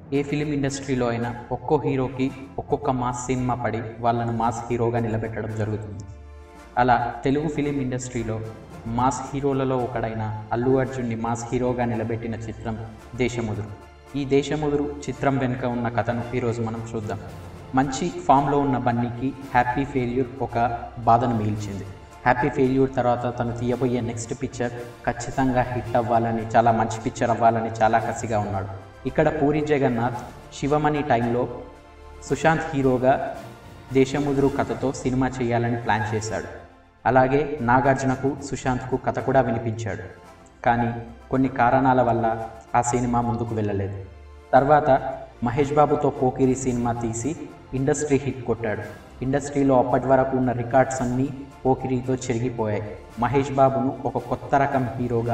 ఏ film ఇండస్ట్రీలో అయినా ఒక్కో హీరోకి ఒక్కొక్క మాస్ సినిమా పడి వాళ్ళను మాస్ హీరోగా నిలబెట్టడం జరుగుతుంది అలా తెలుగు ఫిలిం ఇండస్ట్రీలో మాస్ హీరోలలో ఒకడైన అల్లు అర్జున్ని మాస్ హీరోగా నిలబెట్టిన చిత్రం దేశముదురు ఈ దేశముదురు చిత్రం వెనుక ఉన్న కథను ఈరోజు మనం చూద్దాం మంచి ఫామ్లో ఉన్న బన్నీకి హ్యాపీ ఫెయిల్యూర్ ఒక బాధను మిగిల్చింది హ్యాపీ ఫెయిల్యూర్ తర్వాత తను తీయబోయే నెక్స్ట్ పిక్చర్ ఖచ్చితంగా హిట్ అవ్వాలని చాలా మంచి పిక్చర్ అవ్వాలని చాలా కసిగా ఉన్నాడు ఇక్కడ పూరి జగన్నాథ్ శివమణి టైంలో సుశాంత్ హీరోగా దేశముదురు కథతో సినిమా చేయాలని ప్లాన్ చేశాడు అలాగే నాగార్జునకు సుశాంత్కు కథ కూడా వినిపించాడు కానీ కొన్ని కారణాల వల్ల ఆ సినిమా ముందుకు వెళ్ళలేదు తర్వాత మహేష్ బాబుతో పోకిరి సినిమా తీసి ఇండస్ట్రీ హిట్ కొట్టాడు ఇండస్ట్రీలో అప్పటి వరకు ఉన్న రికార్డ్స్ అన్నీ పోకిరితో చెరిగిపోయాయి మహేష్ బాబును ఒక కొత్త రకం హీరోగా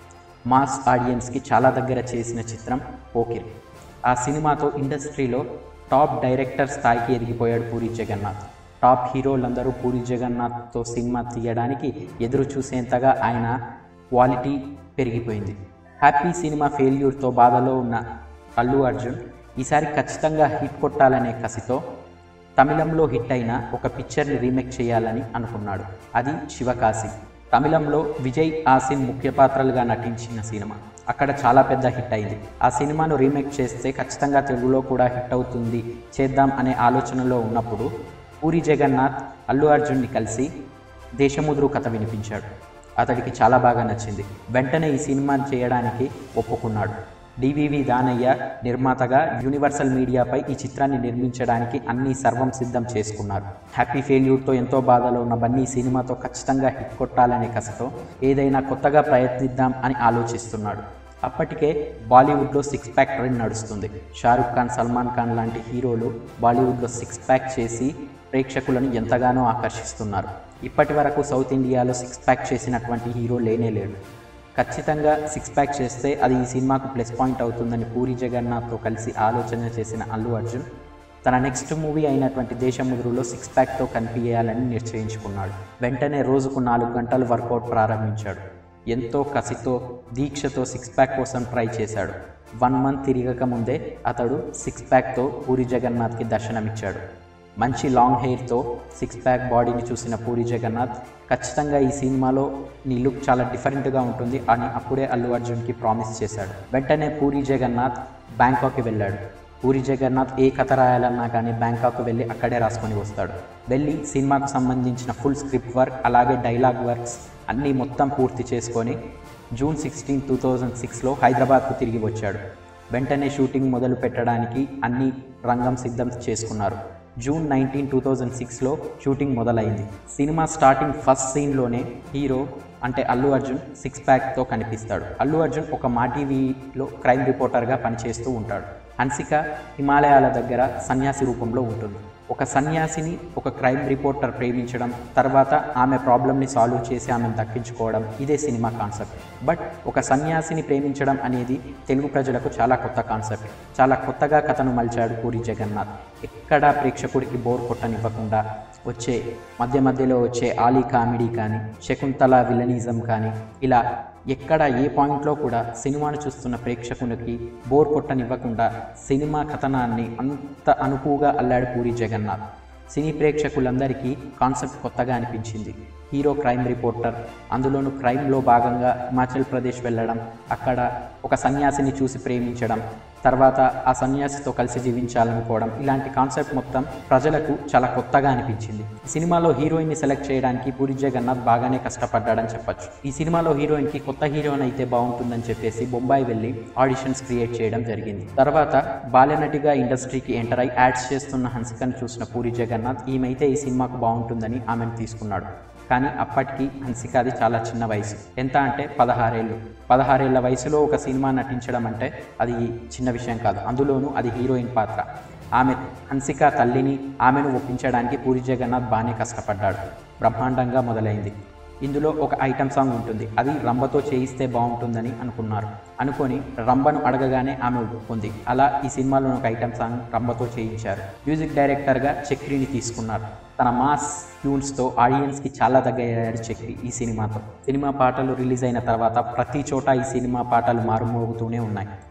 మాస్ ఆడియన్స్కి చాలా దగ్గర చేసిన చిత్రం పోకిరి ఆ సినిమాతో ఇండస్ట్రీలో టాప్ డైరెక్టర్ స్థాయికి ఎదిగిపోయాడు పూరి జగన్నాథ్ టాప్ హీరోలందరూ పూరి జగన్నాథ్తో సినిమా తీయడానికి ఎదురు చూసేంతగా ఆయన క్వాలిటీ పెరిగిపోయింది హ్యాపీ సినిమా ఫెయిల్యూర్తో బాధలో ఉన్న అల్లు అర్జున్ ఈసారి ఖచ్చితంగా హిట్ కొట్టాలనే కసితో తమిళంలో హిట్ అయిన ఒక పిక్చర్ని రీమేక్ చేయాలని అనుకున్నాడు అది శివకాశి తమిళంలో విజయ్ ఆసిన్ ముఖ్య పాత్రలుగా నటించిన సినిమా అక్కడ చాలా పెద్ద హిట్ అయింది ఆ సినిమాను రీమేక్ చేస్తే ఖచ్చితంగా తెలుగులో కూడా హిట్ అవుతుంది చేద్దాం అనే ఆలోచనలో ఉన్నప్పుడు పూరి జగన్నాథ్ అల్లు అర్జున్ని కలిసి దేశముద్రు కథ వినిపించాడు అతడికి చాలా బాగా నచ్చింది వెంటనే ఈ సినిమా చేయడానికి ఒప్పుకున్నాడు డివివి దానయ్య నిర్మాతగా యూనివర్సల్ మీడియాపై ఈ చిత్రాన్ని నిర్మించడానికి అన్ని సర్వం సిద్ధం చేసుకున్నారు హ్యాపీ ఫెయిల్యూర్తో ఎంతో బాధలో ఉన్న బన్నీ ఈ సినిమాతో ఖచ్చితంగా హిట్ కొట్టాలనే కసతో ఏదైనా కొత్తగా ప్రయత్నిద్దాం అని ఆలోచిస్తున్నాడు అప్పటికే బాలీవుడ్లో సిక్స్ ప్యాక్ ట్రెండ్ నడుస్తుంది షారుఖ్ ఖాన్ సల్మాన్ ఖాన్ లాంటి హీరోలు బాలీవుడ్లో సిక్స్ ప్యాక్ చేసి ప్రేక్షకులను ఎంతగానో ఆకర్షిస్తున్నారు ఇప్పటి వరకు సౌత్ ఇండియాలో సిక్స్ ప్యాక్ చేసినటువంటి హీరో లేనే లేడు ఖచ్చితంగా సిక్స్ ప్యాక్ చేస్తే అది ఈ సినిమాకు ప్లస్ పాయింట్ అవుతుందని పూరి జగన్నాథ్తో కలిసి ఆలోచన చేసిన అల్లు అర్జున్ తన నెక్స్ట్ మూవీ అయినటువంటి దేశముద్రులో సిక్స్ ప్యాక్తో కనిపించాలని నిశ్చయించుకున్నాడు వెంటనే రోజుకు నాలుగు గంటలు వర్కౌట్ ప్రారంభించాడు ఎంతో కసితో దీక్షతో సిక్స్ ప్యాక్ కోసం ట్రై చేశాడు వన్ మంత్ తిరగక ముందే అతడు సిక్స్ ప్యాక్తో పూరి జగన్నాథ్కి దర్శనమిచ్చాడు మంచి లాంగ్ హెయిర్తో సిక్స్ ప్యాక్ బాడీని చూసిన పూరి జగన్నాథ్ ఖచ్చితంగా ఈ సినిమాలో నీ లుక్ చాలా డిఫరెంట్గా ఉంటుంది అని అప్పుడే అల్లు అర్జున్కి ప్రామిస్ చేశాడు వెంటనే పూరి జగన్నాథ్ బ్యాంకాక్కి వెళ్ళాడు పూరి జగన్నాథ్ ఏ కథ రాయాలన్నా కానీ బ్యాంకాక్ వెళ్ళి అక్కడే రాసుకొని వస్తాడు వెళ్ళి సినిమాకు సంబంధించిన ఫుల్ స్క్రిప్ట్ వర్క్ అలాగే డైలాగ్ వర్క్స్ అన్నీ మొత్తం పూర్తి చేసుకొని జూన్ సిక్స్టీన్ టూ థౌజండ్ సిక్స్లో హైదరాబాద్కు తిరిగి వచ్చాడు వెంటనే షూటింగ్ మొదలు పెట్టడానికి అన్ని రంగం సిద్ధం చేసుకున్నారు జూన్ నైన్టీన్ టూ థౌజండ్ సిక్స్లో షూటింగ్ మొదలైంది సినిమా స్టార్టింగ్ ఫస్ట్ సీన్లోనే హీరో అంటే అల్లు అర్జున్ సిక్స్ ప్యాక్తో కనిపిస్తాడు అల్లు అర్జున్ ఒక మా టీవీలో క్రైమ్ రిపోర్టర్గా పనిచేస్తూ ఉంటాడు హన్సిక హిమాలయాల దగ్గర సన్యాసి రూపంలో ఉంటుంది ఒక సన్యాసిని ఒక క్రైమ్ రిపోర్టర్ ప్రేమించడం తర్వాత ఆమె ప్రాబ్లమ్ని సాల్వ్ చేసి ఆమెను దక్కించుకోవడం ఇదే సినిమా కాన్సెప్ట్ బట్ ఒక సన్యాసిని ప్రేమించడం అనేది తెలుగు ప్రజలకు చాలా కొత్త కాన్సెప్ట్ చాలా కొత్తగా కథను మలిచాడు పూరి జగన్నాథ్ ఎక్కడా ప్రేక్షకుడికి బోర్ కొట్టనివ్వకుండా వచ్చే మధ్య మధ్యలో వచ్చే ఆలీ కామెడీ కానీ శకుంతల విలనిజం కానీ ఇలా ఎక్కడ ఏ పాయింట్లో కూడా సినిమాను చూస్తున్న ప్రేక్షకునికి బోర్ కొట్టనివ్వకుండా సినిమా కథనాన్ని అంత అనుకువగా అల్లాడు పూరి జగన్నాథ్ సినీ ప్రేక్షకులందరికీ కాన్సెప్ట్ కొత్తగా అనిపించింది హీరో క్రైమ్ రిపోర్టర్ అందులోనూ క్రైమ్లో భాగంగా హిమాచల్ ప్రదేశ్ వెళ్ళడం అక్కడ ఒక సన్యాసిని చూసి ప్రేమించడం తర్వాత ఆ సన్యాసితో కలిసి జీవించాలనుకోవడం ఇలాంటి కాన్సెప్ట్ మొత్తం ప్రజలకు చాలా కొత్తగా అనిపించింది ఈ సినిమాలో హీరోయిన్ని సెలెక్ట్ చేయడానికి పూరి జగన్నాథ్ బాగానే కష్టపడ్డాడని చెప్పొచ్చు ఈ సినిమాలో హీరోయిన్కి కొత్త హీరోయిన్ అయితే బాగుంటుందని చెప్పేసి బొంబాయి వెళ్ళి ఆడిషన్స్ క్రియేట్ చేయడం జరిగింది తర్వాత బాల్యనటిగా ఇండస్ట్రీకి ఎంటర్ అయి యాడ్స్ చేస్తున్న హన్సికను చూసిన పూరి జగన్నాథ్ ఈమెయితే ఈ సినిమాకు బాగుంటుందని ఆమెను తీసుకున్నాడు కానీ అప్పటికి హన్సికాది చాలా చిన్న వయసు ఎంత అంటే పదహారేళ్ళు పదహారేళ్ల వయసులో ఒక సినిమా నటించడం అంటే అది చిన్న విషయం కాదు అందులోనూ అది హీరోయిన్ పాత్ర ఆమె హన్సిక తల్లిని ఆమెను ఒప్పించడానికి పూరి జగన్నాథ్ బాగానే కష్టపడ్డాడు బ్రహ్మాండంగా మొదలైంది ఇందులో ఒక ఐటమ్ సాంగ్ ఉంటుంది అది రంభతో చేయిస్తే బాగుంటుందని అనుకున్నారు అనుకొని రంభను అడగగానే ఆమె ఒప్పుకుంది అలా ఈ సినిమాలో ఒక ఐటమ్ సాంగ్ రంభతో చేయించారు మ్యూజిక్ డైరెక్టర్గా చక్రిని తీసుకున్నారు తన మాస్ ట్యూన్స్తో ఆడియన్స్కి చాలా దగ్గరయ్యాడు చక్రి ఈ సినిమాతో సినిమా పాటలు రిలీజ్ అయిన తర్వాత ప్రతి చోట ఈ సినిమా పాటలు మారుమోగుతూనే ఉన్నాయి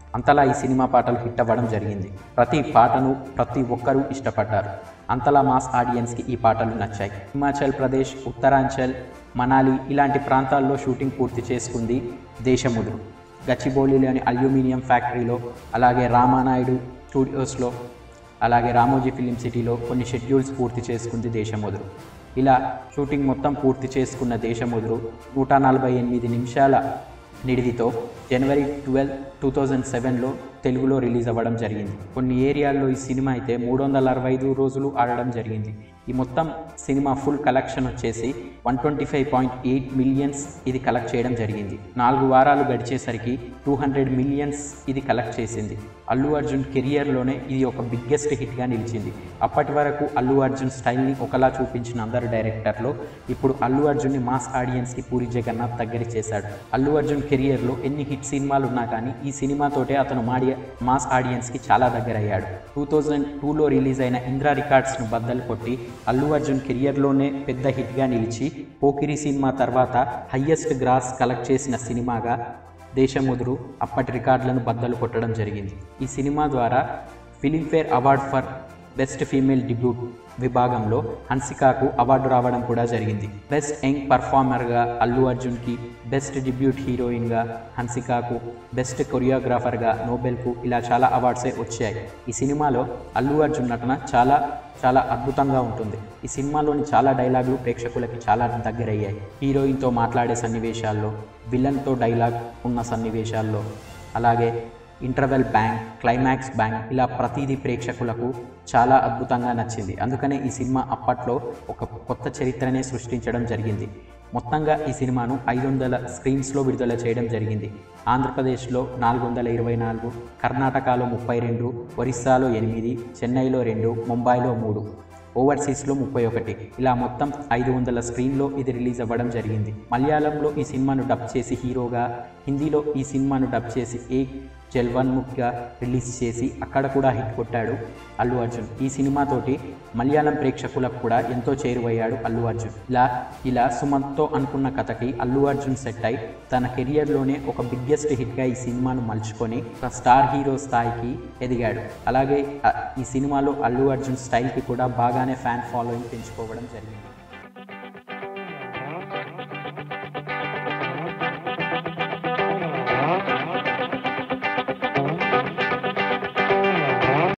అంతలా ఈ సినిమా పాటలు హిట్ అవ్వడం జరిగింది ప్రతి పాటను ప్రతి ఒక్కరూ ఇష్టపడ్డారు అంతలా మాస్ ఆడియన్స్కి ఈ పాటలు నచ్చాయి హిమాచల్ ప్రదేశ్ ఉత్తరాంచల్ మనాలి ఇలాంటి ప్రాంతాల్లో షూటింగ్ పూర్తి చేసుకుంది దేశముద్రు గచ్చిబౌలిలోని అల్యూమినియం ఫ్యాక్టరీలో అలాగే రామానాయుడు స్టూడియోస్లో అలాగే రామోజీ ఫిలిం సిటీలో కొన్ని షెడ్యూల్స్ పూర్తి చేసుకుంది దేశముద్రు ఇలా షూటింగ్ మొత్తం పూర్తి చేసుకున్న దేశముద్రు నూట నలభై ఎనిమిది నిమిషాల నిడివితో జనవరి ట్వెల్వ్ టూ థౌజండ్ సెవెన్లో తెలుగులో రిలీజ్ అవ్వడం జరిగింది కొన్ని ఏరియాల్లో ఈ సినిమా అయితే మూడు వందల అరవై ఐదు రోజులు ఆడడం జరిగింది ఈ మొత్తం సినిమా ఫుల్ కలెక్షన్ వచ్చేసి one twenty five point eight millions ఇది కలెక్ట్ చేయడం జరిగింది నాలుగు వారాలు గడిచేసరికి టూ హండ్రెడ్ మిలియన్స్ ఇది కలెక్ట్ చేసింది అల్లు అర్జున్ కెరియర్లోనే ఇది ఒక బిగ్గెస్ట్ హిట్గా నిలిచింది అప్పటి వరకు అల్లు అర్జున్ స్టైల్ని ఒకలా చూపించిన అందరు డైరెక్టర్లో ఇప్పుడు అల్లు అర్జున్ని మాస్ ఆడియన్స్కి పూరి జగన్నాథ్ దగ్గర చేశాడు అల్లు అర్జున్ కెరియర్లో ఎన్ని హిట్ సినిమాలు ఉన్నా కానీ ఈ సినిమాతోటే అతను మాడి మాస్ ఆడియన్స్కి చాలా దగ్గర అయ్యాడు టూ థౌజండ్ టూలో రిలీజ్ అయిన ఇంద్రా రికార్డ్స్ను బద్దలు కొట్టి అల్లు అర్జున్ కెరియర్లోనే పెద్ద హిట్గా నిలిచి పోకిరి సినిమా తర్వాత హయ్యెస్ట్ గ్రాస్ కలెక్ట్ చేసిన సినిమాగా దేశముదురు అప్పటి రికార్డులను బద్దలు కొట్టడం జరిగింది ఈ సినిమా ద్వారా Filmfare award for best female debut విభాగంలో హన్సికాకు అవార్డు రావడం కూడా జరిగింది బెస్ట్ యంగ్ పర్ఫార్మర్గా అల్లు అర్జున్కి బెస్ట్ డిబ్యూట్ హీరోయిన్గా హన్సికాకు బెస్ట్ కొరియోగ్రాఫర్గా నోబెల్కు ఇలా చాలా అవార్డ్సే వచ్చాయి ఈ సినిమాలో అల్లు అర్జున్ నటన చాలా చాలా అద్భుతంగా ఉంటుంది ఈ సినిమాలోని చాలా డైలాగులు ప్రేక్షకులకి చాలా దగ్గరయ్యాయి హీరోయిన్తో మాట్లాడే సన్నివేశాల్లో విలన్తో డైలాగ్ ఉన్న సన్నివేశాల్లో అలాగే ఇంటర్వెల్ బ్యాంక్ క్లైమాక్స్ బ్యాంక్ ఇలా ప్రతిదీ ప్రేక్షకులకు చాలా అద్భుతంగా నచ్చింది అందుకనే ఈ సినిమా అప్పట్లో ఒక కొత్త చరిత్రనే సృష్టించడం జరిగింది మొత్తంగా ఈ సినిమాను ఐదు వందల స్క్రీన్స్లో విడుదల చేయడం జరిగింది ఆంధ్రప్రదేశ్లో నాలుగు వందల ఇరవై నాలుగు కర్ణాటకలో ముప్పై రెండు ఒరిస్సాలో ఎనిమిది చెన్నైలో రెండు ముంబైలో మూడు ఓవర్సీస్లో ముప్పై ఒకటి ఇలా మొత్తం ఐదు వందల స్క్రీన్లో ఇది రిలీజ్ అవ్వడం జరిగింది మలయాళంలో ఈ సినిమాను డబ్ చేసి హీరోగా హిందీలో ఈ సినిమాను డబ్ చేసి ఏ జల్వన్ముఖ్గా రిలీజ్ చేసి అక్కడ కూడా హిట్ కొట్టాడు అల్లు అర్జున్ ఈ సినిమాతోటి మలయాళం ప్రేక్షకులకు కూడా ఎంతో చేరువయ్యాడు అల్లు అర్జున్ ఇలా ఇలా సుమంత్తో అనుకున్న కథకి అల్లు అర్జున్ సెట్ అయి తన కెరియర్లోనే ఒక బిగ్గెస్ట్ హిట్గా ఈ సినిమాను మలుచుకొని ఒక స్టార్ హీరో స్థాయికి ఎదిగాడు అలాగే ఆ, ఈ సినిమాలో అల్లు అర్జున్ స్టైల్కి కూడా బాగానే ఫ్యాన్ ఫాలోయింగ్ పెంచుకోవడం జరిగింది